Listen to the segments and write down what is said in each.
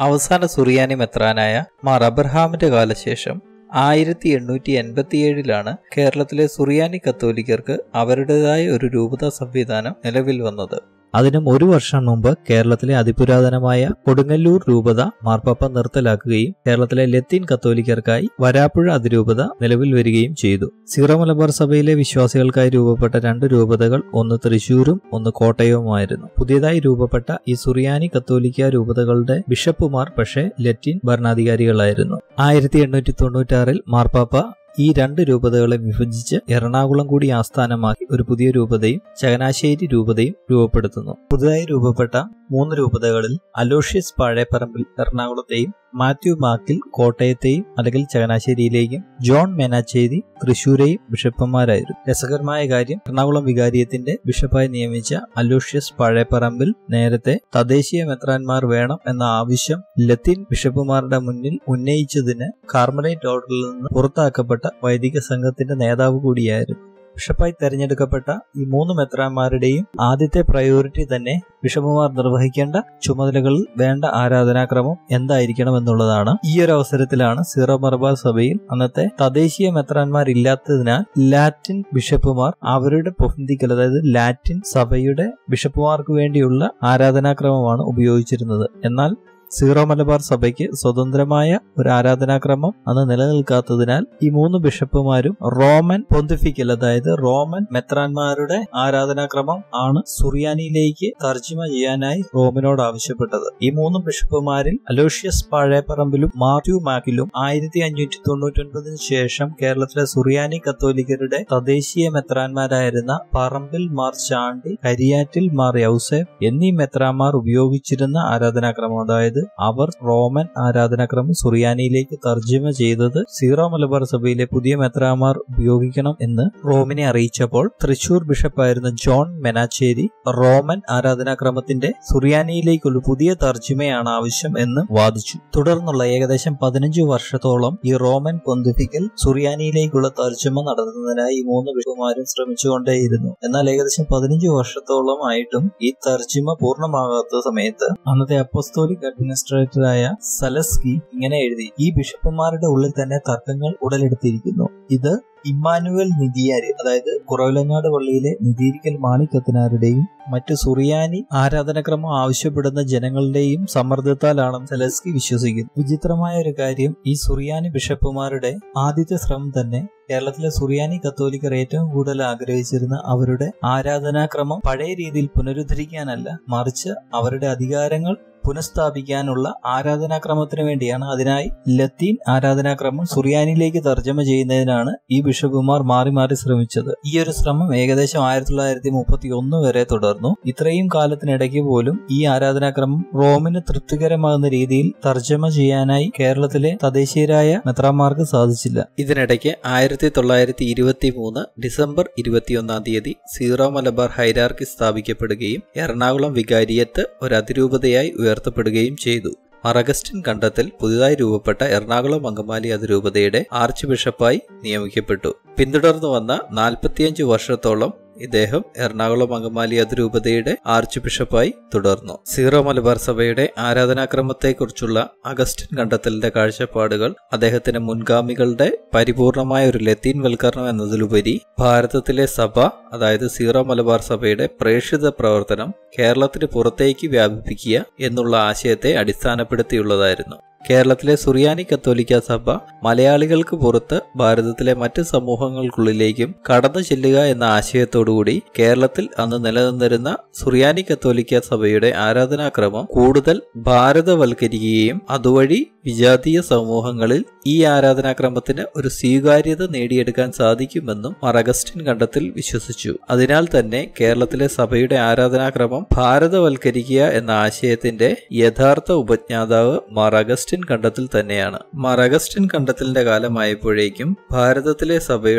അവസാന സുറിയാനി മെത്രാനായ മാർ അബ്രഹാമിന്റെ കാലശേഷം ആയിരത്തി എണ്ണൂറ്റി എൺപത്തിയേഴിലാണ് കേരളത്തിലെ സുറിയാനി കത്തോലിക്കർക്ക് അവരുടേതായ ഒരു രൂപതാ സംവിധാനം നിലവിൽ വന്നത് അതിനും ഒരു വർഷം മുമ്പ് കേരളത്തിലെ അതിപുരാതനമായ കൊടുങ്ങല്ലൂർ രൂപത മാർപ്പാപ്പ നിർത്തലാക്കുകയും കേരളത്തിലെ ലത്തീൻ കത്തോലിക്കർക്കായി വരാപ്പുഴ അതിരൂപത നിലവിൽ വരികയും ചെയ്തു സീറോ മലബാർ സഭയിലെ വിശ്വാസികൾക്കായി രൂപപ്പെട്ട രണ്ട് രൂപതകൾ ഒന്ന് തൃശൂരും ഒന്ന് കോട്ടയവുമായിരുന്നു പുതിയതായി രൂപപ്പെട്ട ഈ സുറിയാനി കത്തോലിക്ക രൂപതകളുടെ ബിഷപ്പുമാർ പക്ഷേ ലത്തീൻ ഭരണാധികാരികളായിരുന്നു ആയിരത്തി എണ്ണൂറ്റി തൊണ്ണൂറ്റാറിൽ മാർപ്പാപ്പ ഈ രണ്ട് രൂപതകളെ വിഭജിച്ച് എറണാകുളം കൂടി ആസ്ഥാനമാക്കി ഒരു പുതിയ രൂപതയും ചങ്ങനാശ്ശേരി രൂപതയും രൂപപ്പെടുത്തുന്നു പുതുതായി രൂപപ്പെട്ട മൂന്ന് രൂപതകളിൽ അലോഷ്യസ് പാഴേപ്പറമ്പിൽ എറണാകുളത്തെയും മാത്യു മാക്കിൽ കോട്ടയത്തെയും അല്ലെങ്കിൽ ചങ്ങനാശ്ശേരിയിലേക്കും ജോൺ മെനാച്ചേരി തൃശൂരെയും ബിഷപ്പുമാരായിരുന്നു രസകരമായ കാര്യം എറണാകുളം വികാരിയത്തിന്റെ ബിഷപ്പായി നിയമിച്ച അലോഷ്യസ് പാഴേപ്പറമ്പിൽ നേരത്തെ തദ്ദേശീയ മെത്രാന്മാർ വേണം എന്ന ആവശ്യം ലത്തീൻ ബിഷപ്പുമാരുടെ മുന്നിൽ ഉന്നയിച്ചതിന് കാർമലൈറ്റ് ഓർഡറിൽ നിന്ന് പുറത്താക്കപ്പെട്ട വൈദിക സംഘത്തിന്റെ നേതാവ് കൂടിയായിരുന്നു ബിഷപ്പായി തെരഞ്ഞെടുക്കപ്പെട്ട ഈ മൂന്ന് മെത്രാന്മാരുടെയും ആദ്യത്തെ പ്രയോറിറ്റി തന്നെ ബിഷപ്പുമാർ നിർവഹിക്കേണ്ട ചുമതലകളിൽ വേണ്ട ആരാധനാക്രമം എന്തായിരിക്കണം എന്നുള്ളതാണ് ഈ ഒരു അവസരത്തിലാണ് സീറോ മലബാർ സഭയിൽ അന്നത്തെ തദ്ദേശീയ മെത്രാന്മാരില്ലാത്തതിനാൽ ലാറ്റിൻ ബിഷപ്പുമാർ അവരുടെ പൊഫന്തിക്കൽ അതായത് ലാറ്റിൻ സഭയുടെ ബിഷപ്പുമാർക്ക് വേണ്ടിയുള്ള ആരാധനാക്രമമാണ് ഉപയോഗിച്ചിരുന്നത് എന്നാൽ സീറോ മലബാർ സഭയ്ക്ക് സ്വതന്ത്രമായ ഒരു ആരാധനാക്രമം അന്ന് നിലനിൽക്കാത്തതിനാൽ ഈ മൂന്ന് ബിഷപ്പുമാരും റോമൻ പൊന്തിഫിക്കൽ അതായത് റോമൻ മെത്രാന്മാരുടെ ആരാധനാക്രമം ആണ് സുറിയാനിയിലേക്ക് തർജ്ജിമ ചെയ്യാനായി റോമിനോട് ആവശ്യപ്പെട്ടത് ഈ മൂന്ന് ബിഷപ്പുമാരിൽ അലോഷ്യസ് പാഴേപ്പറമ്പിലും മാത്യു മാക്കിലും ആയിരത്തി അഞ്ഞൂറ്റി തൊണ്ണൂറ്റി ഒൻപതിന് ശേഷം കേരളത്തിലെ സുറിയാനി കത്തോലിക്കരുടെ തദ്ദേശീയ മെത്രാന്മാരായിരുന്ന പറമ്പിൽ മാർ ചാണ്ടി കരിയാറ്റിൽ മാർ യൗസേഫ് എന്നീ മെത്രാന്മാർ ഉപയോഗിച്ചിരുന്ന ആരാധനാക്രമം അതായത് അവർ റോമൻ ആരാധനാക്രമം സുറിയാനിയിലേക്ക് തർജ്ജിമ ചെയ്തത് സീറോ മലബാർ സഭയിലെ പുതിയ മെത്രാമാർ ഉപയോഗിക്കണം എന്ന് റോമിനെ അറിയിച്ചപ്പോൾ തൃശൂർ ബിഷപ്പായിരുന്ന ജോൺ മെനാച്ചേരി റോമൻ ആരാധനാക്രമത്തിന്റെ സുറിയാനിയിലേക്കുള്ള പുതിയ തർജ്ജിമയാണ് ആവശ്യം എന്ന് വാദിച്ചു തുടർന്നുള്ള ഏകദേശം പതിനഞ്ചു വർഷത്തോളം ഈ റോമൻ പൊന്തിഫിക്കൽ സുറിയാനിയിലേക്കുള്ള തർജ്ജിമ നടത്തുന്നതിനായി ഈ മൂന്ന് ബിഷപ്പുമാരും ശ്രമിച്ചുകൊണ്ടേയിരുന്നു എന്നാൽ ഏകദേശം പതിനഞ്ചു വർഷത്തോളം ആയിട്ടും ഈ തർജ്ജിമ പൂർണ്ണമാകാത്ത സമയത്ത് അന്നത്തെ അപ്പോസ്തോലിക് അഡ്മിനിസ്ട്രേറ്ററായ സലസ്കി ഇങ്ങനെ എഴുതി ഈ ബിഷപ്പുമാരുടെ ഉള്ളിൽ തന്നെ തർക്കങ്ങൾ ഉടലെടുത്തിരിക്കുന്നു ഇത് ഇമ്മാനുവൽ നിധിയാര് അതായത് കുറവിലങ്ങാട് പള്ളിയിലെ നിധീരിക്കൽ മാണിക്കത്തിനാരുടെയും മറ്റു സുറിയാനി ആരാധനക്രമം ആവശ്യപ്പെടുന്ന ജനങ്ങളുടെയും സമ്മർദ്ദത്താലാണെന്ന് സെലസ്കി വിശ്വസിക്കുന്നു വിചിത്രമായ ഒരു കാര്യം ഈ സുറിയാനി ബിഷപ്പുമാരുടെ ആദ്യത്തെ ശ്രമം തന്നെ കേരളത്തിലെ സുറിയാനി കത്തോലിക്കർ ഏറ്റവും കൂടുതൽ ആഗ്രഹിച്ചിരുന്ന അവരുടെ ആരാധനാക്രമം പഴയ രീതിയിൽ പുനരുദ്ധരിക്കാനല്ല മറിച്ച് അവരുടെ അധികാരങ്ങൾ പുനഃസ്ഥാപിക്കാനുള്ള ആരാധനാക്രമത്തിന് വേണ്ടിയാണ് അതിനായി ലത്തീൻ ആരാധനാക്രമം സുറിയാനിയിലേക്ക് തർജ്ജമ ചെയ്യുന്നതിനാണ് ഈ ബിഷപ്പുമാർ മാറി മാറി ശ്രമിച്ചത് ഈ ഒരു ശ്രമം ഏകദേശം ആയിരത്തി തൊള്ളായിരത്തി മുപ്പത്തി ഒന്ന് വരെ തുടർന്നു ഇത്രയും കാലത്തിനിടയ്ക്ക് പോലും ഈ ആരാധനാക്രമം റോമിന് തൃപ്തികരമാകുന്ന രീതിയിൽ തർജ്ജമ ചെയ്യാനായി കേരളത്തിലെ തദ്ദേശീയരായ മെത്രാന്മാർക്ക് സാധിച്ചില്ല ഇതിനിടയ്ക്ക് ആയിരത്തി തൊള്ളായിരത്തി ഇരുപത്തി മൂന്ന് ഡിസംബർ ഇരുപത്തിയൊന്നാം തീയതി സീറോ മലബാർ ഹൈരാർക്കി സ്ഥാപിക്കപ്പെടുകയും എറണാകുളം വികാരിയത്ത് ഒരു അതിരൂപതയായി ഉയർത്തപ്പെടുകയും ചെയ്തു മറഗസ്റ്റിൻ കണ്ടത്തിൽ പുതുതായി രൂപപ്പെട്ട എറണാകുളം അങ്കമാലി അതിരൂപതയുടെ ആർച്ച് ബിഷപ്പായി നിയമിക്കപ്പെട്ടു പിന്തുടർന്നു വന്ന നാൽപ്പത്തിയഞ്ച് വർഷത്തോളം ഇദ്ദേഹം എറണാകുളം അങ്കമാലി അതിരൂപതയുടെ ആർച്ച് ബിഷപ്പായി തുടർന്നു സീറോ മലബാർ സഭയുടെ ആരാധനാക്രമത്തെക്കുറിച്ചുള്ള അഗസ്റ്റിൻ കണ്ടെത്തലിന്റെ കാഴ്ചപ്പാടുകൾ അദ്ദേഹത്തിന്റെ മുൻഗാമികളുടെ പരിപൂർണമായ ഒരു ലത്തീൻ വൽക്കരണം എന്നതിലുപരി ഭാരതത്തിലെ സഭ അതായത് സീറോ മലബാർ സഭയുടെ പ്രേക്ഷിത പ്രവർത്തനം കേരളത്തിന് പുറത്തേക്ക് വ്യാപിപ്പിക്കുക എന്നുള്ള ആശയത്തെ അടിസ്ഥാനപ്പെടുത്തിയുള്ളതായിരുന്നു കേരളത്തിലെ സുറിയാനി കത്തോലിക്ക സഭ മലയാളികൾക്ക് പുറത്ത് ഭാരതത്തിലെ മറ്റ് സമൂഹങ്ങൾക്കുള്ളിലേക്കും കടന്നു ചെല്ലുക എന്ന ആശയത്തോടുകൂടി കേരളത്തിൽ അന്ന് നിലനിന്നിരുന്ന സുറിയാനി കത്തോലിക്ക സഭയുടെ ആരാധനാക്രമം കൂടുതൽ ഭാരതവൽക്കരിക്കുകയും അതുവഴി വിജാതീയ സമൂഹങ്ങളിൽ ഈ ആരാധനാക്രമത്തിന് ഒരു സ്വീകാര്യത നേടിയെടുക്കാൻ സാധിക്കുമെന്നും മറഗസ്റ്റിൻ കണ്ടത്തിൽ വിശ്വസിച്ചു അതിനാൽ തന്നെ കേരളത്തിലെ സഭയുടെ ആരാധനാക്രമം ഭാരതവൽക്കരിക്കുക എന്ന ആശയത്തിന്റെ യഥാർത്ഥ ഉപജ്ഞാതാവ് മറഗസ്റ്റിൻ കണ്ടത്തിൽ തന്നെയാണ് മറഗസ്റ്റിൻ കണ്ടത്തിലിന്റെ കാലമായപ്പോഴേക്കും ഭാരതത്തിലെ സഭയുടെ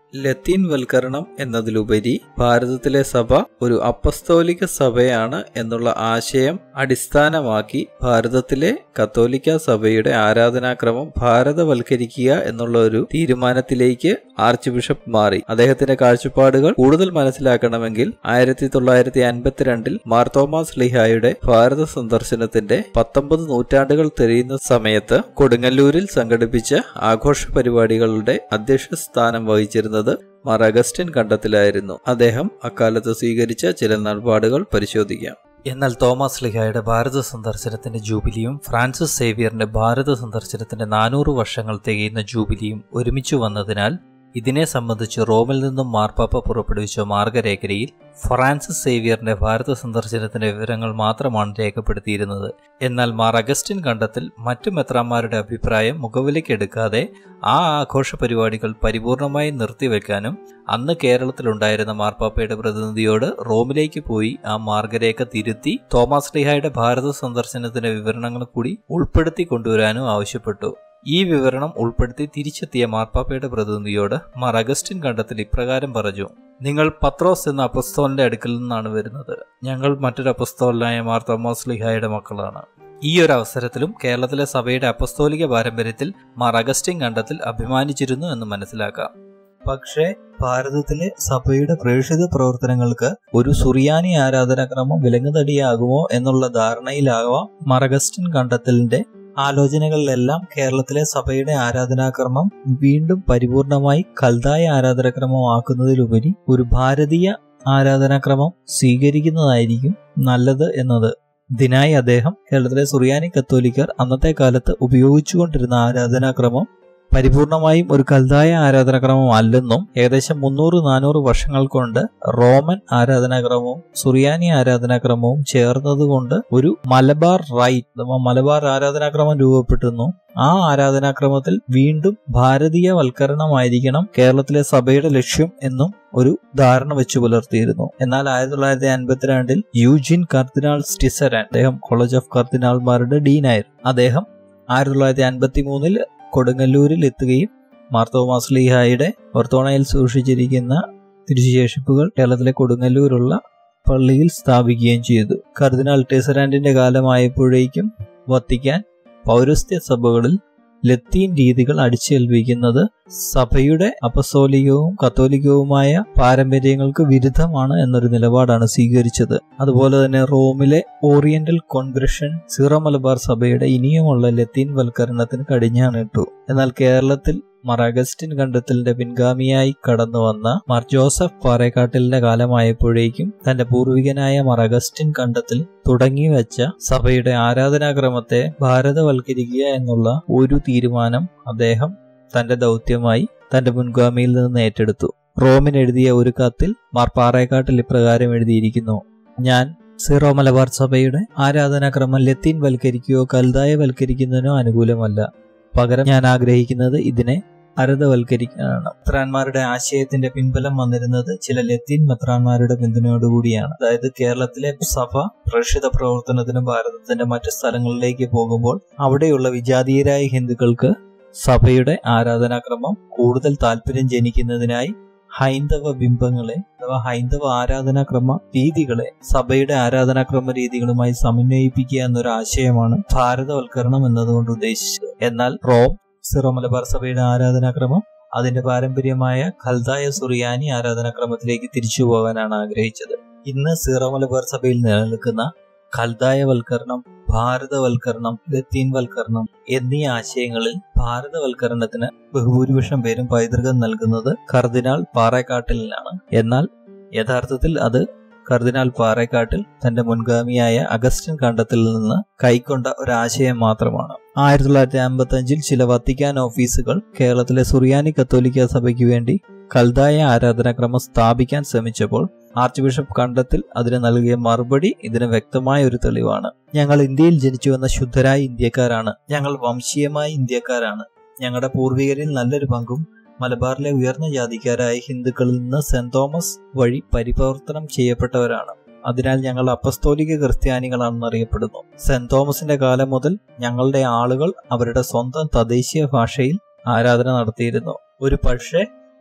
ലത്തീൻ വൽക്കരണം എന്നതിലുപരി ഭാരതത്തിലെ സഭ ഒരു അപ്പസ്തോലിക സഭയാണ് എന്നുള്ള ആശയം അടിസ്ഥാനമാക്കി ഭാരതത്തിലെ കത്തോലിക്ക സഭയുടെ ആരാധനാക്രമം ഭാരതവൽക്കരിക്കുക എന്നുള്ള ഒരു തീരുമാനത്തിലേക്ക് ആർച്ച് ബിഷപ്പ് മാറി അദ്ദേഹത്തിന്റെ കാഴ്ചപ്പാടുകൾ കൂടുതൽ മനസ്സിലാക്കണമെങ്കിൽ ആയിരത്തി തൊള്ളായിരത്തി അൻപത്തിരണ്ടിൽ മാർത്തോമാസ് ലിഹായുടെ ഭാരത സന്ദർശനത്തിന്റെ പത്തൊമ്പത് നൂറ്റാണ്ടുകൾ തിരിയുന്ന സമയത്ത് കൊടുങ്ങല്ലൂരിൽ സംഘടിപ്പിച്ച ആഘോഷ പരിപാടികളുടെ അധ്യക്ഷ സ്ഥാനം വഹിച്ചിരുന്നത് മാർ അഗസ്റ്റിൻ കണ്ടത്തിലായിരുന്നു അദ്ദേഹം അക്കാലത്ത് സ്വീകരിച്ച ചില നിലപാടുകൾ പരിശോധിക്കാം എന്നാൽ തോമസ് ലിഹായുടെ ഭാരത സന്ദർശനത്തിന്റെ ജൂബിലിയും ഫ്രാൻസിസ് സേവിയറിന്റെ ഭാരത സന്ദർശനത്തിന്റെ നാനൂറ് വർഷങ്ങൾ തികയുന്ന ജൂബിലിയും ഒരുമിച്ചു വന്നതിനാൽ ഇതിനെ സംബന്ധിച്ച് റോമിൽ നിന്നും മാർപ്പാപ്പ പുറപ്പെടുവിച്ച മാർഗരേഖയിൽ ഫ്രാൻസിസ് സേവിയറിന്റെ ഭാരത സന്ദർശനത്തിന്റെ വിവരങ്ങൾ മാത്രമാണ് രേഖപ്പെടുത്തിയിരുന്നത് എന്നാൽ മാർ അഗസ്റ്റിൻ കണ്ടത്തിൽ മറ്റു മെത്രാന്മാരുടെ അഭിപ്രായം മുഖവിലേക്കെടുക്കാതെ ആ ആഘോഷ പരിപാടികൾ പരിപൂർണമായി നിർത്തിവെക്കാനും അന്ന് കേരളത്തിലുണ്ടായിരുന്ന മാർപ്പാപ്പയുടെ പ്രതിനിധിയോട് റോമിലേക്ക് പോയി ആ മാർഗരേഖ തിരുത്തി തോമസ് ലിഹായുടെ ഭാരത സന്ദർശനത്തിന്റെ വിവരണങ്ങൾ കൂടി ഉൾപ്പെടുത്തി കൊണ്ടുവരാനും ആവശ്യപ്പെട്ടു ഈ വിവരണം ഉൾപ്പെടുത്തി തിരിച്ചെത്തിയ മാർപ്പാപ്പയുടെ പ്രതിനിധിയോട് മാർ അഗസ്റ്റിൻ കണ്ടത്തിൽ ഇപ്രകാരം പറഞ്ഞു നിങ്ങൾ പത്രോസ് എന്ന അപ്പസ്തോലിന്റെ അടുക്കൽ നിന്നാണ് വരുന്നത് ഞങ്ങൾ മറ്റൊരു അപ്പസ്തോലനായ മാർ തോമസ് ലിഹായുടെ മക്കളാണ് ഈ ഒരു അവസരത്തിലും കേരളത്തിലെ സഭയുടെ അപ്പസ്തോലിക പാരമ്പര്യത്തിൽ മാർ അഗസ്റ്റിൻ കണ്ടത്തിൽ അഭിമാനിച്ചിരുന്നു എന്ന് മനസ്സിലാക്കാം പക്ഷേ ഭാരതത്തിലെ സഭയുടെ പ്രേക്ഷിത പ്രവർത്തനങ്ങൾക്ക് ഒരു സുറിയാനി ആരാധനാക്രമം വിലങ്ങുതടിയാകുമോ എന്നുള്ള ധാരണയിലാവാം മാർ അഗസ്റ്റിൻ കണ്ടത്തലിന്റെ ആലോചനകളിലെല്ലാം കേരളത്തിലെ സഭയുടെ ആരാധനാക്രമം വീണ്ടും പരിപൂർണമായി കൽതായ ആരാധനാക്രമമാക്കുന്നതിലുപരി ഒരു ഭാരതീയ ആരാധനാക്രമം സ്വീകരിക്കുന്നതായിരിക്കും നല്ലത് എന്നത് ഇതിനായി അദ്ദേഹം കേരളത്തിലെ സുറിയാനി കത്തോലിക്കർ അന്നത്തെ കാലത്ത് ഉപയോഗിച്ചുകൊണ്ടിരുന്ന ആരാധനാക്രമം പരിപൂർണമായും ഒരു കൽതായ ആരാധനാക്രമം അല്ലെന്നും ഏകദേശം മുന്നൂറ് നാനൂറ് വർഷങ്ങൾ കൊണ്ട് റോമൻ ആരാധനാക്രമവും സുറിയാനി ആരാധനാക്രമവും ചേർന്നതുകൊണ്ട് ഒരു മലബാർ റൈറ്റ് അഥവാ മലബാർ ആരാധനാക്രമം രൂപപ്പെട്ടുന്നു ആ ആരാധനാക്രമത്തിൽ വീണ്ടും ഭാരതീയവൽക്കരണമായിരിക്കണം കേരളത്തിലെ സഭയുടെ ലക്ഷ്യം എന്നും ഒരു ധാരണ വെച്ചു പുലർത്തിയിരുന്നു എന്നാൽ ആയിരത്തി തൊള്ളായിരത്തി അൻപത്തിരണ്ടിൽ യൂജിൻ കർദിനാൾ സ്റ്റിസരാൻ അദ്ദേഹം കോളേജ് ഓഫ് കർദിനാൾമാരുടെ ഡീനായിരുന്നു അദ്ദേഹം ആയിരത്തി തൊള്ളായിരത്തി അൻപത്തി മൂന്നിൽ കൊടുങ്ങല്ലൂരിൽ എത്തുകയും മാർത്തോമാസ് ലീഹായുടെ ഒർത്തോണയിൽ സൂക്ഷിച്ചിരിക്കുന്ന തിരുശേഷിപ്പുകൾ കേരളത്തിലെ കൊടുങ്ങല്ലൂരുള്ള പള്ളിയിൽ സ്ഥാപിക്കുകയും ചെയ്തു കർദിനാൾ ടെസറാൻഡിന്റെ കാലമായപ്പോഴേക്കും വത്തിക്കാൻ പൗരസ്ത്യ സഭകളിൽ ലത്തീൻ രീതികൾ അടിച്ചേൽപ്പിക്കുന്നത് സഭയുടെ അപസോലികവും കത്തോലികവുമായ പാരമ്പര്യങ്ങൾക്ക് വിരുദ്ധമാണ് എന്നൊരു നിലപാടാണ് സ്വീകരിച്ചത് അതുപോലെ തന്നെ റോമിലെ ഓറിയന്റൽ കോൺഗ്രഷൻ സീറോ മലബാർ സഭയുടെ ഇനിയുമുള്ള ലത്തീൻ വൽക്കരണത്തിന് കടിഞ്ഞാണിട്ടു എന്നാൽ കേരളത്തിൽ മാർ അഗസ്റ്റിൻ കണ്ടെത്തലിന്റെ പിൻഗാമിയായി കടന്നു വന്ന മാർ ജോസഫ് പാറേക്കാട്ടിലിന്റെ കാലമായപ്പോഴേക്കും തന്റെ പൂർവികനായ മാർ അഗസ്റ്റിൻ കണ്ടെത്തൽ തുടങ്ങിവെച്ച സഭയുടെ ആരാധനാക്രമത്തെ ഭാരതവൽക്കരിക്കുക എന്നുള്ള ഒരു തീരുമാനം അദ്ദേഹം തന്റെ ദൗത്യമായി തന്റെ മുൻഗാമിയിൽ നിന്ന് ഏറ്റെടുത്തു റോമിന് എഴുതിയ ഒരു കത്തിൽ മാർ പാറേക്കാട്ടിൽ ഇപ്രകാരം എഴുതിയിരിക്കുന്നു ഞാൻ സീറോ മലബാർ സഭയുടെ ആരാധനാക്രമം ലത്തീൻ വൽക്കരിക്കുകയോ കൽതായ വൽക്കരിക്കുന്നതിനോ അനുകൂലമല്ല പകരം ഞാൻ ആഗ്രഹിക്കുന്നത് ഇതിനെ ഭാരതവൽക്കരിക്കാനാണ് മെത്രാന്മാരുടെ ആശയത്തിന്റെ പിൻബലം വന്നിരുന്നത് ചില ലത്തീൻ മെത്രാന്മാരുടെ പിന്തുണയോടുകൂടിയാണ് അതായത് കേരളത്തിലെ സഭ പ്രേക്ഷിത പ്രവർത്തനത്തിന് ഭാരതത്തിന്റെ മറ്റു സ്ഥലങ്ങളിലേക്ക് പോകുമ്പോൾ അവിടെയുള്ള വിജാതീയരായ ഹിന്ദുക്കൾക്ക് സഭയുടെ ആരാധനാക്രമം കൂടുതൽ താല്പര്യം ജനിക്കുന്നതിനായി ഹൈന്ദവ ബിംബങ്ങളെ അഥവാ ഹൈന്ദവ ആരാധനാക്രമ രീതികളെ സഭയുടെ ആരാധനാക്രമ രീതികളുമായി സമന്വയിപ്പിക്കുക എന്നൊരു ആശയമാണ് ഭാരതവൽക്കരണം എന്നതുകൊണ്ട് ഉദ്ദേശിച്ചത് എന്നാൽ റോം സിറോ മലബാർ സഭയുടെ ആരാധനാക്രമം അതിന്റെ പാരമ്പര്യമായ ഖൽദായ സുറിയാനി ആരാധനാക്രമത്തിലേക്ക് തിരിച്ചു പോകാനാണ് ആഗ്രഹിച്ചത് ഇന്ന് സീറോ മലബാർ സഭയിൽ നിലനിൽക്കുന്ന ഖൽദായവൽക്കരണം ഭാരതവൽക്കരണം ലത്തീൻവൽക്കരണം എന്നീ ആശയങ്ങളിൽ ഭാരതവൽക്കരണത്തിന് ബഹുഭൂരിപക്ഷം പേരും പൈതൃകം നൽകുന്നത് കർദിനാൾ പാറേക്കാട്ടിലാണ് എന്നാൽ യഥാർത്ഥത്തിൽ അത് കർദിനാൾ പാറേക്കാട്ടിൽ തന്റെ മുൻഗാമിയായ അഗസ്റ്റിൻ കണ്ടത്തിൽ നിന്ന് കൈക്കൊണ്ട ഒരാശയം മാത്രമാണ് ആയിരത്തി തൊള്ളായിരത്തി അമ്പത്തി അഞ്ചിൽ ചില വത്തിക്കാൻ ഓഫീസുകൾ കേരളത്തിലെ സുറിയാനി കത്തോലിക്ക സഭയ്ക്ക് വേണ്ടി കൽതായ ആരാധനാക്രമം സ്ഥാപിക്കാൻ ശ്രമിച്ചപ്പോൾ ആർച്ച് ബിഷപ്പ് കണ്ടത്തിൽ അതിന് നൽകിയ മറുപടി ഇതിന് വ്യക്തമായ ഒരു തെളിവാണ് ഞങ്ങൾ ഇന്ത്യയിൽ ജനിച്ചു വന്ന ശുദ്ധരായ ഇന്ത്യക്കാരാണ് ഞങ്ങൾ വംശീയമായ ഇന്ത്യക്കാരാണ് ഞങ്ങളുടെ പൂർവികരിൽ നല്ലൊരു പങ്കും മലബാറിലെ ഉയർന്ന ജാതിക്കാരായ ഹിന്ദുക്കളിൽ നിന്ന് സെന്റ് തോമസ് വഴി പരിവർത്തനം ചെയ്യപ്പെട്ടവരാണ് അതിനാൽ ഞങ്ങൾ അപ്പസ്തോലിക ക്രിസ്ത്യാനികളാണെന്ന് അറിയപ്പെടുന്നു സെന്റ് തോമസിന്റെ കാലം മുതൽ ഞങ്ങളുടെ ആളുകൾ അവരുടെ സ്വന്തം തദ്ദേശീയ ഭാഷയിൽ ആരാധന നടത്തിയിരുന്നു ഒരു പക്ഷേ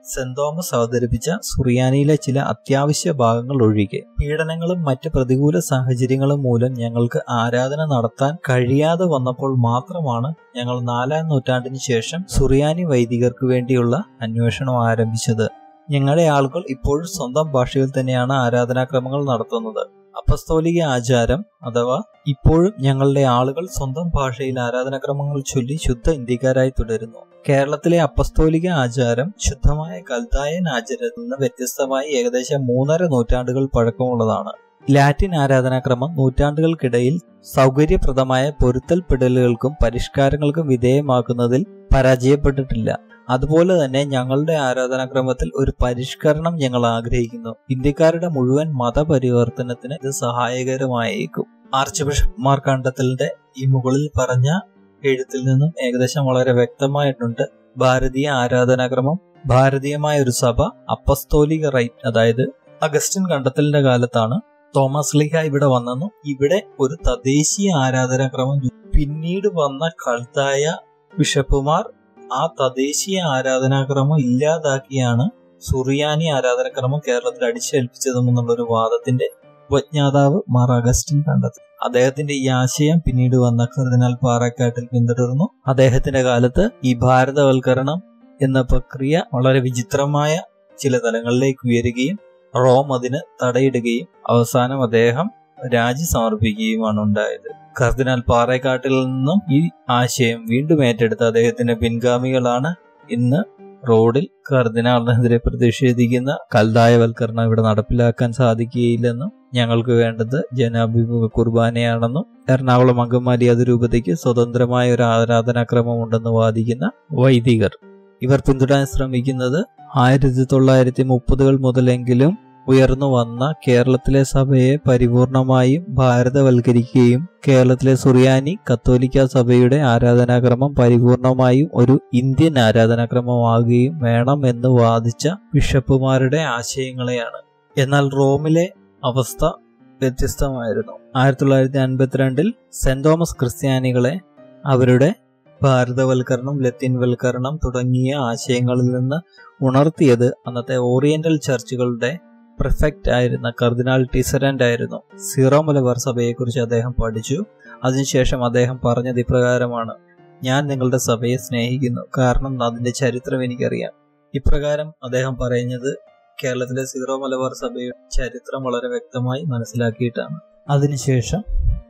സെന്റ് തോമസ് അവതരിപ്പിച്ച സുറിയാനിയിലെ ചില അത്യാവശ്യ ഭാഗങ്ങൾ ഒഴികെ പീഡനങ്ങളും മറ്റ് പ്രതികൂല സാഹചര്യങ്ങളും മൂലം ഞങ്ങൾക്ക് ആരാധന നടത്താൻ കഴിയാതെ വന്നപ്പോൾ മാത്രമാണ് ഞങ്ങൾ നാലാം നൂറ്റാണ്ടിന് ശേഷം സുറിയാനി വൈദികർക്ക് വേണ്ടിയുള്ള അന്വേഷണം ആരംഭിച്ചത് ഞങ്ങളുടെ ആളുകൾ ഇപ്പോഴും സ്വന്തം ഭാഷയിൽ തന്നെയാണ് ആരാധനാക്രമങ്ങൾ നടത്തുന്നത് അപ്പസ്തോലിക ആചാരം അഥവാ ഇപ്പോഴും ഞങ്ങളുടെ ആളുകൾ സ്വന്തം ഭാഷയിൽ ആരാധനാക്രമങ്ങൾ ചൊല്ലി ശുദ്ധ ഇന്ത്യക്കാരായി തുടരുന്നു കേരളത്തിലെ അപ്പസ്തോലിക ആചാരം ശുദ്ധമായ കൽതായൻ ആചാരത്തിൽ നിന്ന് വ്യത്യസ്തമായി ഏകദേശം മൂന്നര നൂറ്റാണ്ടുകൾ പഴക്കമുള്ളതാണ് ലാറ്റിൻ ആരാധനാക്രമം നൂറ്റാണ്ടുകൾക്കിടയിൽ സൗകര്യപ്രദമായ പൊരുത്തൽപ്പെടലുകൾക്കും പരിഷ്കാരങ്ങൾക്കും വിധേയമാക്കുന്നതിൽ പരാജയപ്പെട്ടിട്ടില്ല അതുപോലെ തന്നെ ഞങ്ങളുടെ ആരാധനാക്രമത്തിൽ ഒരു പരിഷ്കരണം ഞങ്ങൾ ആഗ്രഹിക്കുന്നു ഇന്ത്യക്കാരുടെ മുഴുവൻ മതപരിവർത്തനത്തിന് ഇത് സഹായകരമായേക്കും ആർച്ച് ബിഷപ്പ് മാർ കണ്ടത്തലിന്റെ ഈ മുകളിൽ പറഞ്ഞ എഴുത്തിൽ നിന്നും ഏകദേശം വളരെ വ്യക്തമായിട്ടുണ്ട് ഭാരതീയ ആരാധനാക്രമം ഭാരതീയമായ ഒരു സഭ അപ്പസ്തോലിക റൈറ്റ് അതായത് അഗസ്റ്റിൻ കണ്ടത്തലിന്റെ കാലത്താണ് തോമസ് ലിഹ ഇവിടെ വന്നെന്നും ഇവിടെ ഒരു തദ്ദേശീയ ആരാധനാക്രമം പിന്നീട് വന്ന കൾത്തായ ബിഷപ്പുമാർ ആ തദ്ദേശീയ ആരാധനാക്രമം ഇല്ലാതാക്കിയാണ് സുറിയാനി ആരാധനാക്രമം കേരളത്തിൽ അടിച്ചേൽപ്പിച്ചതെന്നുള്ളൊരു വാദത്തിന്റെ ഉപജ്ഞാതാവ് മാർ അഗസ്റ്റിൻ കണ്ടെത്തി അദ്ദേഹത്തിന്റെ ഈ ആശയം പിന്നീട് വന്ന കർദിനാൾ പാറക്കാട്ടിൽ പിന്തുടർന്നു അദ്ദേഹത്തിന്റെ കാലത്ത് ഈ ഭാരതവൽക്കരണം എന്ന പ്രക്രിയ വളരെ വിചിത്രമായ ചില തലങ്ങളിലേക്ക് ഉയരുകയും റോം അതിന് തടയിടുകയും അവസാനം അദ്ദേഹം രാജി സമർപ്പിക്കുകയുമാണ് ഉണ്ടായത് കർദിനാൾ പാറേക്കാട്ടിൽ നിന്നും ഈ ആശയം വീണ്ടും ഏറ്റെടുത്ത അദ്ദേഹത്തിന്റെ പിൻഗാമികളാണ് ഇന്ന് റോഡിൽ കർദിനാളിനെതിരെ പ്രതിഷേധിക്കുന്ന കൽദായവൽക്കരണം ഇവിടെ നടപ്പിലാക്കാൻ സാധിക്കുകയില്ലെന്നും ഞങ്ങൾക്ക് വേണ്ടത് ജനാഭിമുഖ കുർബാനയാണെന്നും എറണാകുളം അങ്കമാലി അതിരൂപതയ്ക്ക് സ്വതന്ത്രമായ ഒരു ആരാധനാക്രമം ഉണ്ടെന്ന് വാദിക്കുന്ന വൈദികർ ഇവർ പിന്തുടരാൻ ശ്രമിക്കുന്നത് ആയിരത്തി തൊള്ളായിരത്തി മുപ്പതുകൾ മുതലെങ്കിലും ഉയർന്നു വന്ന കേരളത്തിലെ സഭയെ പരിപൂർണമായും ഭാരതവൽക്കരിക്കുകയും കേരളത്തിലെ സുറിയാനി കത്തോലിക്ക സഭയുടെ ആരാധനാക്രമം പരിപൂർണമായും ഒരു ഇന്ത്യൻ ആരാധനാക്രമമാകുകയും വേണം എന്ന് വാദിച്ച ബിഷപ്പുമാരുടെ ആശയങ്ങളെയാണ് എന്നാൽ റോമിലെ അവസ്ഥ വ്യത്യസ്തമായിരുന്നു ആയിരത്തി തൊള്ളായിരത്തി അൻപത്തിരണ്ടിൽ സെന്റ് തോമസ് ക്രിസ്ത്യാനികളെ അവരുടെ ഭാരതവൽക്കരണം ലത്തീൻവൽക്കരണം തുടങ്ങിയ ആശയങ്ങളിൽ നിന്ന് ഉണർത്തിയത് അന്നത്തെ ഓറിയന്റൽ ചർച്ചുകളുടെ പ്രിഫെക്റ്റ് ആയിരുന്ന കർദിനാൾ ടിസറന്റ് ആയിരുന്നു സീറോ മലബാർ സഭയെക്കുറിച്ച് അദ്ദേഹം പഠിച്ചു അതിനുശേഷം അദ്ദേഹം പറഞ്ഞത് ഇപ്രകാരമാണ് ഞാൻ നിങ്ങളുടെ സഭയെ സ്നേഹിക്കുന്നു കാരണം അതിന്റെ ചരിത്രം എനിക്കറിയാം ഇപ്രകാരം അദ്ദേഹം പറയുന്നത് കേരളത്തിലെ സീറോ മലബാർ സഭയുടെ ചരിത്രം വളരെ വ്യക്തമായി മനസ്സിലാക്കിയിട്ടാണ് അതിനുശേഷം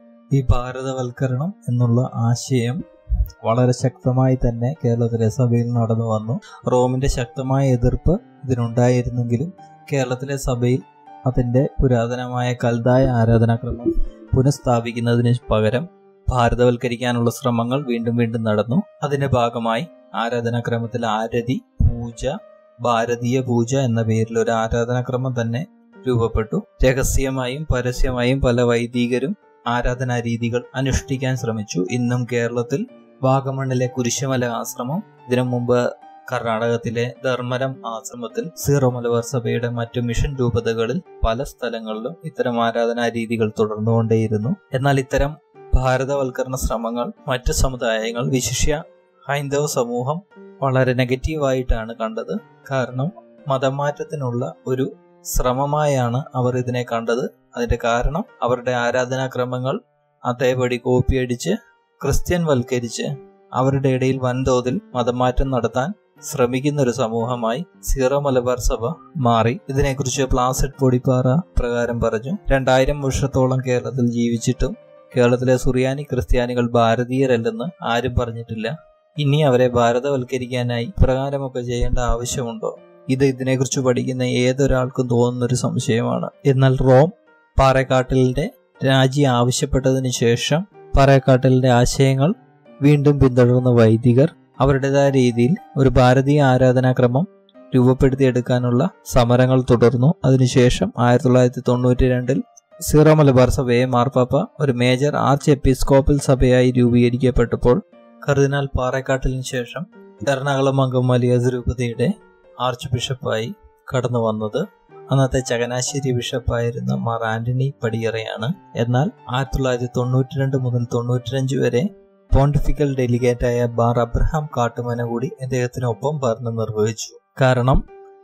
ഈ ഭാരതവൽക്കരണം എന്നുള്ള ആശയം വളരെ ശക്തമായി തന്നെ കേരളത്തിലെ സഭയിൽ നടന്നു വന്നു റോമിന്റെ ശക്തമായ എതിർപ്പ് ഇതിനുണ്ടായിരുന്നെങ്കിലും കേരളത്തിലെ സഭയിൽ അതിന്റെ പുരാതനമായ കൽതായ ആരാധനാക്രമം പുനഃസ്ഥാപിക്കുന്നതിന് പകരം ഭാരതവൽക്കരിക്കാനുള്ള ശ്രമങ്ങൾ വീണ്ടും വീണ്ടും നടന്നു അതിന്റെ ഭാഗമായി ആരാധനാക്രമത്തിൽ ആരതി പൂജ ഭാരതീയ പൂജ എന്ന പേരിൽ ഒരു ആരാധനാക്രമം തന്നെ രൂപപ്പെട്ടു രഹസ്യമായും പരസ്യമായും പല വൈദികരും ആരാധനാ രീതികൾ അനുഷ്ഠിക്കാൻ ശ്രമിച്ചു ഇന്നും കേരളത്തിൽ വാഗമണ്ണിലെ കുരിശുമല ആശ്രമം ഇതിനു മുമ്പ് കർണാടകത്തിലെ ധർമ്മരം ആശ്രമത്തിൽ സീറോ മലബാർ സഭയുടെ മറ്റു മിഷൻ രൂപതകളിൽ പല സ്ഥലങ്ങളിലും ഇത്തരം ആരാധനാ രീതികൾ തുടർന്നുകൊണ്ടേയിരുന്നു എന്നാൽ ഇത്തരം ഭാരതവൽക്കരണ ശ്രമങ്ങൾ മറ്റു സമുദായങ്ങൾ വിശിഷ്യ ഹൈന്ദവ സമൂഹം വളരെ നെഗറ്റീവായിട്ടാണ് കണ്ടത് കാരണം മതമാറ്റത്തിനുള്ള ഒരു ശ്രമമായാണ് അവർ ഇതിനെ കണ്ടത് അതിന്റെ കാരണം അവരുടെ ആരാധനാക്രമങ്ങൾ അതേപടി കോപ്പിയടിച്ച് ക്രിസ്ത്യൻ വൽക്കരിച്ച് അവരുടെ ഇടയിൽ വൻതോതിൽ മതമാറ്റം നടത്താൻ ശ്രമിക്കുന്ന ഒരു സമൂഹമായി സീറോ മലബാർ സഭ മാറി ഇതിനെക്കുറിച്ച് പ്ലാസഡ് പൊടിപ്പാറ പ്രകാരം പറഞ്ഞു രണ്ടായിരം വർഷത്തോളം കേരളത്തിൽ ജീവിച്ചിട്ടും കേരളത്തിലെ സുറിയാനി ക്രിസ്ത്യാനികൾ ഭാരതീയരല്ലെന്ന് ആരും പറഞ്ഞിട്ടില്ല ഇനി അവരെ ഭാരതവൽക്കരിക്കാനായി പ്രകാരമൊക്കെ ചെയ്യേണ്ട ആവശ്യമുണ്ടോ ഇത് ഇതിനെക്കുറിച്ച് പഠിക്കുന്ന ഏതൊരാൾക്കും തോന്നുന്ന ഒരു സംശയമാണ് എന്നാൽ റോം പാറേക്കാട്ടിലിന്റെ രാജി ആവശ്യപ്പെട്ടതിന് ശേഷം പാറേക്കാട്ടിലിന്റെ ആശയങ്ങൾ വീണ്ടും പിന്തുടർന്ന വൈദികർ അവരുടേതായ രീതിയിൽ ഒരു ഭാരതീയ ആരാധനാക്രമം രൂപപ്പെടുത്തിയെടുക്കാനുള്ള സമരങ്ങൾ തുടർന്നു അതിനുശേഷം ആയിരത്തി തൊള്ളായിരത്തി തൊണ്ണൂറ്റി രണ്ടിൽ സീറോ മലബാർ സഭയെ മാർപ്പാപ്പ ഒരു മേജർ ആർച്ച് എപ്പിസ്കോപ്പൽ സഭയായി രൂപീകരിക്കപ്പെട്ടപ്പോൾ കർദിനാൾ പാറേക്കാട്ടിലിന് ശേഷം എറണാകുളം അങ്കമാലി അതിരൂപതയുടെ ആർച്ച് ബിഷപ്പായി കടന്നു വന്നത് അന്നത്തെ ചകനാശ്ശേരി ബിഷപ്പായിരുന്ന മാർ ആന്റണി പടിയറയാണ് എന്നാൽ ആയിരത്തി തൊള്ളായിരത്തി തൊണ്ണൂറ്റി രണ്ട് മുതൽ തൊണ്ണൂറ്റിരഞ്ച് വരെ പോണ്ടിഫിക്കൽ ഡെലിഗേറ്റായ ബാർ അബ്രഹാം കാട്ടുമന കൂടി അദ്ദേഹത്തിനൊപ്പം ഭരണം നിർവഹിച്ചു കാരണം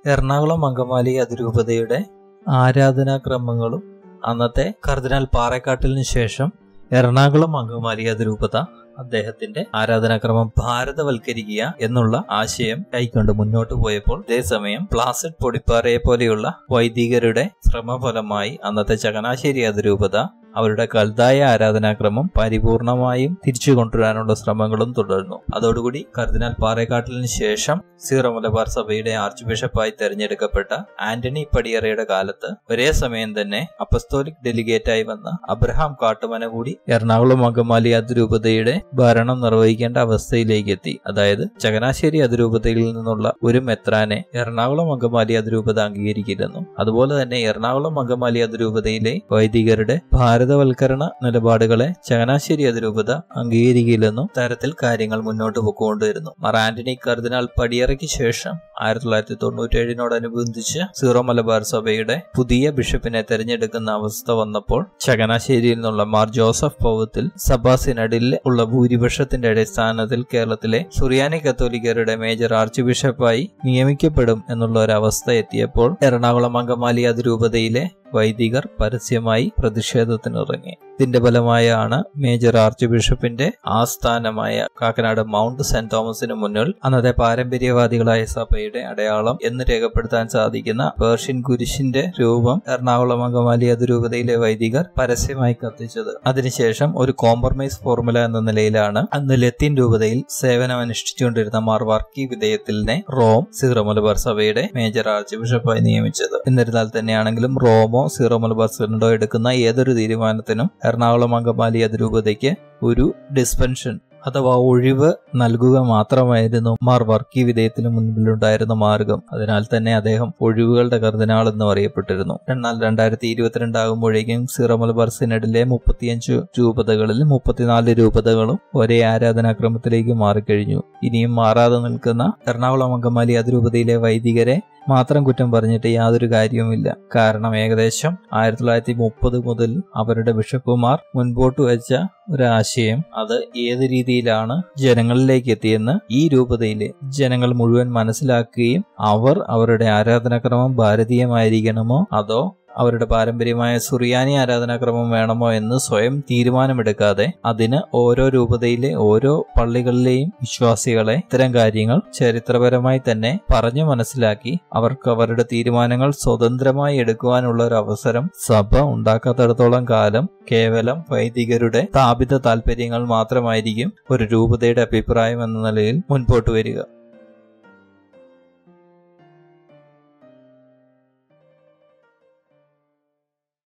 എറണാകുളം അങ്കമാലി അതിരൂപതയുടെ ആരാധനാക്രമങ്ങളും അന്നത്തെ കർദിനാൾ പാറേക്കാട്ടിലിന് ശേഷം എറണാകുളം അങ്കമാലി അതിരൂപത അദ്ദേഹത്തിന്റെ ആരാധനാക്രമം ഭാരതവൽക്കരിക്കുക എന്നുള്ള ആശയം കൈക്കൊണ്ട് മുന്നോട്ട് പോയപ്പോൾ അതേസമയം പ്ലാസിഡ് പൊടിപ്പാറയെ പോലെയുള്ള വൈദികരുടെ ശ്രമഫലമായി അന്നത്തെ ചങ്ങനാശ്ശേരി അതിരൂപത അവരുടെ കൽതായ ആരാധനാക്രമം പരിപൂർണമായും തിരിച്ചു കൊണ്ടുവരാനുള്ള ശ്രമങ്ങളും തുടർന്നു അതോടുകൂടി കർദിനാൾ പാറേക്കാട്ടിലിന് ശേഷം സീറോ മലബാർ സഭയുടെ ആർച്ച് ബിഷപ്പായി തെരഞ്ഞെടുക്കപ്പെട്ട ആന്റണി പടിയറയുടെ കാലത്ത് ഒരേ സമയം തന്നെ അപ്പസ്തോലിക് ഡെലിഗേറ്റായി വന്ന അബ്രഹാം കാട്ടുമന കൂടി എറണാകുളം അങ്കമാലി അതിരൂപതയുടെ ഭരണം നിർവഹിക്കേണ്ട അവസ്ഥയിലേക്ക് എത്തി അതായത് ചങ്ങനാശ്ശേരി അതിരൂപതയിൽ നിന്നുള്ള ഒരു മെത്രാനെ എറണാകുളം അങ്കമാലി അതിരൂപത അംഗീകരിക്കില്ലെന്നും അതുപോലെ തന്നെ എറണാകുളം അങ്കമാലി അതിരൂപതയിലെ വൈദികരുടെ ഭാരതവൽക്കരണ നിലപാടുകളെ ചങ്ങനാശ്ശേരി അതിരൂപത അംഗീകരിക്കില്ലെന്നും തരത്തിൽ കാര്യങ്ങൾ മുന്നോട്ട് പൊക്കുകൊണ്ടിരുന്നു മർ ആന്റണി കർദിനാൾ പടിയറയ്ക്ക് ശേഷം ആയിരത്തി തൊള്ളായിരത്തി തൊണ്ണൂറ്റേഴിനോടനുബന്ധിച്ച് സീറോ മലബാർ സഭയുടെ പുതിയ ബിഷപ്പിനെ തെരഞ്ഞെടുക്കുന്ന അവസ്ഥ വന്നപ്പോൾ ചങ്ങനാശ്ശേരിയിൽ നിന്നുള്ള മാർ ജോസഫ് പൗവത്തിൽ സഭാ സിനഡിൽ ഉള്ള ഭൂരിപക്ഷത്തിന്റെ അടിസ്ഥാനത്തിൽ കേരളത്തിലെ സുറിയാനി കത്തോലിക്കരുടെ മേജർ ആർച്ച് ബിഷപ്പായി നിയമിക്കപ്പെടും എന്നുള്ള ഒരു അവസ്ഥ എത്തിയപ്പോൾ എറണാകുളം അങ്കമാലി അതിരൂപതയിലെ വൈദികർ പരസ്യമായി പ്രതിഷേധത്തിനിറങ്ങി ഇതിന്റെ ഫലമായാണ് മേജർ ആർച്ച് ബിഷപ്പിന്റെ ആസ്ഥാനമായ കാക്കനാട് മൗണ്ട് സെന്റ് തോമസിന് മുന്നിൽ അന്നത്തെ പാരമ്പര്യവാദികളായ സഭയുടെ അടയാളം എന്ന് രേഖപ്പെടുത്താൻ സാധിക്കുന്ന പേർഷ്യൻ കുരിശിന്റെ രൂപം എറണാകുളം അങ്കമാലി അതിരൂപതയിലെ വൈദികർ പരസ്യമായി കത്തിച്ചത് അതിനുശേഷം ഒരു കോംപ്രമൈസ് ഫോർമുല എന്ന നിലയിലാണ് അന്ന് ലത്തീൻ രൂപതയിൽ സേവനം അനുഷ്ഠിച്ചുകൊണ്ടിരുന്ന മാർ വർക്കി വിധേയത്തിലിനെ റോം സീറോ മലബാർ സഭയുടെ മേജർ ആർച്ച് ബിഷപ്പായി നിയമിച്ചത് എന്നിരുന്നാൽ തന്നെയാണെങ്കിലും റോമോ സീറോ മലബാർ സിനഡോ എടുക്കുന്ന ഏതൊരു തീരുമാനത്തിനും എറണാകുളം അങ്കമാലി അതിരൂപതയ്ക്ക് ഒരു ഡിസ്പെൻഷൻ അഥവാ ഒഴിവ് നൽകുക മാത്രമായിരുന്നു മാർ വർക്കി വിധേയത്തിന് മുൻപിലുണ്ടായിരുന്ന മാർഗം അതിനാൽ തന്നെ അദ്ദേഹം ഒഴിവുകളുടെ കർദിനാൾ എന്ന് അറിയപ്പെട്ടിരുന്നു എന്നാൽ രണ്ടായിരത്തി ഇരുപത്തിരണ്ട് ആകുമ്പോഴേക്കും സീറോ മലബാർ സിനഡിലെ മുപ്പത്തിയഞ്ച് രൂപതകളിൽ മുപ്പത്തിനാല് രൂപതകളും ഒരേ ആരാധനാക്രമത്തിലേക്ക് മാറിക്കഴിഞ്ഞു ഇനിയും മാറാതെ നിൽക്കുന്ന എറണാകുളം അങ്കമാലി അതിരൂപതയിലെ വൈദികരെ മാത്രം കുറ്റം പറഞ്ഞിട്ട് യാതൊരു കാര്യവുമില്ല കാരണം ഏകദേശം ആയിരത്തി തൊള്ളായിരത്തി മുപ്പത് മുതൽ അവരുടെ ബിഷപ്പുമാർ മുൻപോട്ട് വെച്ച ഒരാശയം അത് ഏത് രീതിയിലാണ് ജനങ്ങളിലേക്ക് എത്തിയെന്ന് ഈ രൂപതയിലെ ജനങ്ങൾ മുഴുവൻ മനസ്സിലാക്കുകയും അവർ അവരുടെ ആരാധനാക്രമം ഭാരതീയമായിരിക്കണമോ അതോ അവരുടെ പാരമ്പര്യമായ സുറിയാനി ആരാധനാക്രമം വേണമോ എന്ന് സ്വയം തീരുമാനമെടുക്കാതെ അതിന് ഓരോ രൂപതയിലെ ഓരോ പള്ളികളിലെയും വിശ്വാസികളെ ഇത്തരം കാര്യങ്ങൾ ചരിത്രപരമായി തന്നെ പറഞ്ഞു മനസ്സിലാക്കി അവർക്ക് അവരുടെ തീരുമാനങ്ങൾ സ്വതന്ത്രമായി എടുക്കുവാനുള്ള ഒരു അവസരം സഭ ഉണ്ടാക്കാത്തിടത്തോളം കാലം കേവലം വൈദികരുടെ സ്ഥാപിത താല്പര്യങ്ങൾ മാത്രമായിരിക്കും ഒരു രൂപതയുടെ അഭിപ്രായം എന്ന നിലയിൽ മുൻപോട്ട് വരിക